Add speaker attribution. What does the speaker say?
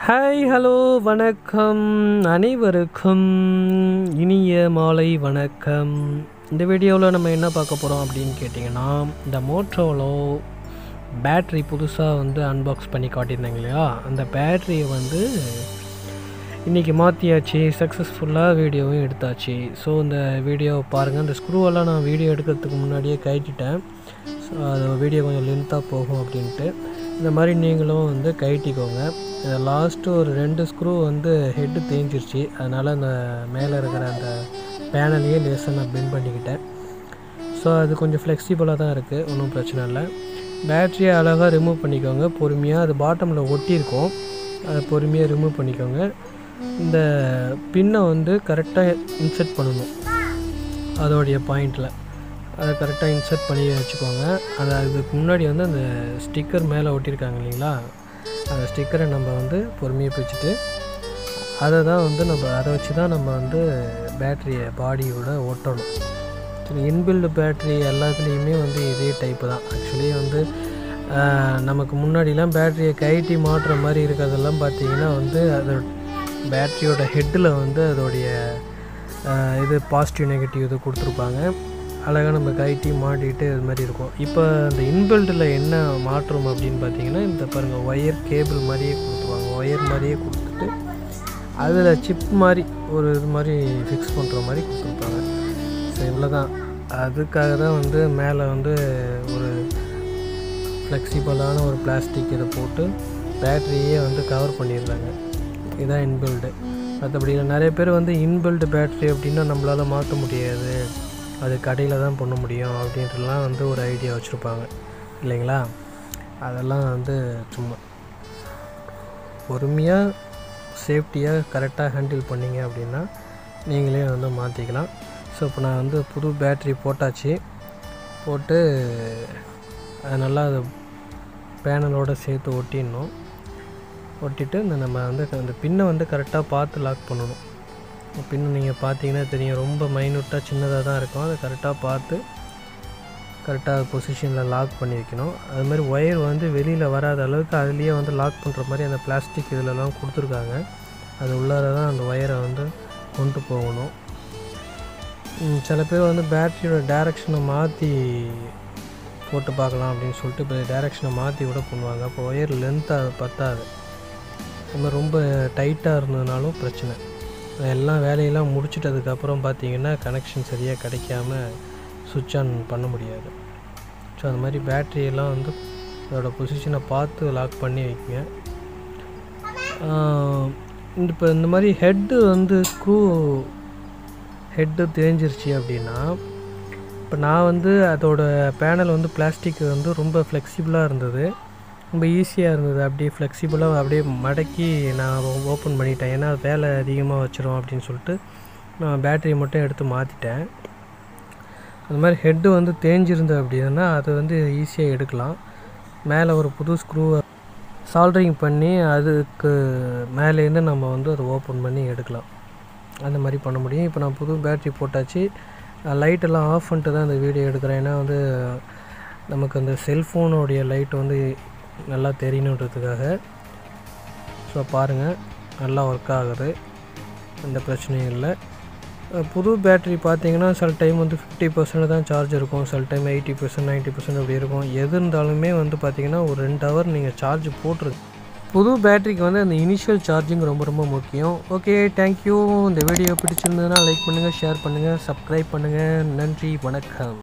Speaker 1: hi hello வணக்கம் அனைவருக்கும் இனிய மாலை வணக்கம் இந்த வீடியோவில் நம்ம என்ன பார்க்க போகிறோம் அப்படின்னு கேட்டிங்கன்னா இந்த மோட்ரோலோ பேட்ரி புதுசாக வந்து அன்பாக்ஸ் பண்ணி காட்டியிருந்தாங்க இல்லையா அந்த பேட்ரியை வந்து இன்றைக்கி மாற்றியாச்சு சக்ஸஸ்ஃபுல்லாக வீடியோவும் எடுத்தாச்சு ஸோ இந்த வீடியோவை பாருங்கள் இந்த ஸ்க்ரூவெல்லாம் நான் வீடியோ எடுக்கிறதுக்கு முன்னாடியே கழட்டிட்டேன் ஸோ அது வீடியோ கொஞ்சம் லென்த்தாக போகும் அப்படின்ட்டு இந்த மாதிரி நீங்களும் வந்து கழட்டிக்கோங்க லாஸ்ட்டு ஒரு ரெண்டு ஸ்க்ரூ வந்து ஹெட்டு தேஞ்சிருச்சு அதனால் அந்த மேலே இருக்கிற அந்த பேனலையே லேசாக நான் பெண்ட் பண்ணிக்கிட்டேன் ஸோ அது கொஞ்சம் ஃப்ளெக்சிபிளாக தான் இருக்குது ஒன்றும் பிரச்சனை இல்லை பேட்டரியை அழகாக ரிமூவ் பண்ணிக்கோங்க பொறுமையாக அது பாட்டமில் ஒட்டியிருக்கோம் அதை பொறுமையாக ரிமூவ் பண்ணிக்கோங்க இந்த பின்னை வந்து கரெக்டாக இன்செர்ட் பண்ணணும் அதோடைய பாயிண்டில் அதை கரெக்டாக இன்சர்ட் பண்ணி வச்சுக்கோங்க அது அதுக்கு முன்னாடி வந்து அந்த ஸ்டிக்கர் மேலே ஒட்டியிருக்காங்க இல்லைங்களா அந்த ஸ்டிக்கரை நம்ம வந்து பொறுமையாக பிடிச்சிட்டு அதை தான் வந்து நம்ம அதை வச்சு தான் நம்ம வந்து பேட்டரியை பாடியோட ஒட்டணும் சரி இன்பில்டு பேட்ரி எல்லாத்துலேயுமே வந்து இதே டைப்பு தான் ஆக்சுவலி வந்து ஆஹ், நமக்கு முன்னாடிலாம் பேட்டரியை கைட்டி மாட்டுற மாதிரி இருக்கிறதெல்லாம் பார்த்தீங்கன்னா வந்து அது பேட்டரியோட ஹெட்டில் வந்து அதோடைய ஆஹ், இது பாசிட்டிவ் நெகட்டிவ் இது கொடுத்துருப்பாங்க அழகாக நம்ம கைட்டி மாட்டிட்டு இது மாதிரி இருக்கும் இப்போ இந்த இன்பில்டில் என்ன மாற்றம் அப்படின்னு பார்த்தீங்கன்னா இந்த பாருங்கள் ஒயர் கேபிள் மாதிரியே கொடுத்துருவாங்க ஒயர் மாதிரியே கொடுத்துட்டு அதில் சிப் மாதிரி ஒரு இது மாதிரி ஃபிக்ஸ் பண்ணுற மாதிரி கொடுத்துருப்பாங்க ஸோ இவ்வளோ தான் அதுக்காக தான் வந்து மேலே வந்து ஒரு ஃப்ளெக்சிபிளான ஒரு பிளாஸ்டிக் இதை போட்டு பேட்டரியே வந்து கவர் பண்ணிடுறாங்க இதுதான் இன்பில்டு மற்றபடி நிறைய பேர் வந்து இன்பில்டு பேட்டரி அப்படின்னா நம்மளால் மாற்ற முடியாது அது கடையில் தான் பண்ண முடியும் அப்படின்ட்டுலாம் வந்து ஒரு ஐடியா வச்சுருப்பாங்க இல்லைங்களா அதெல்லாம் வந்து சும்மா பொறுமையாக சேஃப்டியாக கரெக்டாக ஹேண்டில் பண்ணீங்க அப்படின்னா நீங்களே வந்து மாற்றிக்கலாம் ஸோ இப்போ நான் வந்து புது பேட்ரி போட்டாச்சு போட்டு அது நல்லா அது பேனலோடு சேர்த்து ஒட்டிடணும் ஒட்டிட்டு இந்த நம்ம வந்து அந்த பின்னை வந்து கரெக்டாக பார்த்து லாக் பண்ணணும் பின்னு நீங்கள் பார்த்தீங்கன்னா தெரியும் ரொம்ப மைனூட்டாக சின்னதாக தான் இருக்கும் அதை கரெக்டாக பார்த்து கரெக்டாக பொசிஷனில் லாக் பண்ணி வைக்கணும் அது மாதிரி ஒயர் வந்து வெளியில் வராத அளவுக்கு அதுலேயே வந்து லாக் பண்ணுற மாதிரி அந்த பிளாஸ்டிக் இதிலலாம் கொடுத்துருக்காங்க அது உள்ளார தான் அந்த ஒயரை வந்து கொண்டு போகணும் ம், சில பேர் வந்து பேட்டரியோட டைரக்ஷனை மாற்றி போட்டு பார்க்கலாம் அப்படின்னு சொல்லிட்டு இப்போ டைரக்ஷனை மாற்றி கூட பண்ணுவாங்க அப்போ ஒயர் லென்த்தாக பத்தாது அது மாதிரி ரொம்ப டைட்டாக இருந்ததுனாலும் பிரச்சனை எல்லாம் வேலையெல்லாம் முடிச்சிட்டதுக்கப்புறம் பார்த்தீங்கன்னா கனெக்ஷன் சரியாக கிடைக்காம சுவிட்ச் ஆன் பண்ண முடியாது ஸோ அந்த மாதிரி பேட்டரியெல்லாம் வந்து அதோட பொசிஷனை பார்த்து லாக் பண்ணி வைங்க ஆஹ் இந்த இப்போ இந்த மாதிரி ஹெட்டு வந்து ஸ்க்ரூ ஹெட்டு தேஞ்சிருச்சு அப்படின்னா இப்போ நான் வந்து அதோட பேனல் வந்து பிளாஸ்டிக் வந்து ரொம்ப ஃப்ளெக்சிபிளாக இருந்தது ரொம்ப ஈஸியாக இருந்தது அப்படியே ஃப்ளெக்சிபிளாக அப்படியே மடக்கி நான் ஓப்பன் பண்ணிட்டேன் ஏன்னா அது வேலை அதிகமாக வச்சிரும் அப்படின்னு சொல்லிட்டு நான் பேட்டரி மட்டும் எடுத்து மாற்றிட்டேன் அது மாதிரி ஹெட்டு வந்து தேஞ்சிருந்தது அப்படின்னா அது வந்து ஈஸியாக எடுக்கலாம் மேலே ஒரு புது ஸ்க்ரூவை சால்ட்ரிங் பண்ணி அதுக்கு மேலேருந்து நம்ம வந்து அதை ஓப்பன் பண்ணி எடுக்கலாம் அந்த மாதிரி பண்ண முடியும் இப்போ நான் புது பேட்ரி போட்டாச்சு லைட்டெல்லாம் ஆஃப் பண்ணிட்டு தான் இந்த வீடியோ எடுக்கிறேன் ஏன்னா வந்து நமக்கு அந்த செல்ஃபோனுடைய லைட் வந்து நல்லா தெரியணுன்றதுக்காக ஸோ பாருங்கள் நல்லா ஒர்க் ஆகுது எந்த பிரச்சனையும் இல்லை அஹ் புது பேட்ரி பார்த்தீங்கன்னா சில டைம் வந்து ஃபிஃப்டி பர்சன்ட் தான் சார்ஜ் இருக்கும் சில time eighty percent ninety percent அப்படி இருக்கும் எது இருந்தாலுமே வந்து பார்த்தீங்கன்னா ஒரு ரெண்டு ஹவர் நீங்கள் சார்ஜ் போட்டுருக்கு புது பேட்டரிக்கு வந்து அந்த இனிஷியல் சார்ஜிங் ரொம்ப ரொம்ப முக்கியம் ஓகே தேங்க்யூ இந்த வீடியோ பிடிச்சிருந்ததுன்னா லைக் பண்ணுங்கள் ஷேர் பண்ணுங்கள் சப்ஸ்கிரைப் பண்ணுங்கள் நன்றி வணக்கம்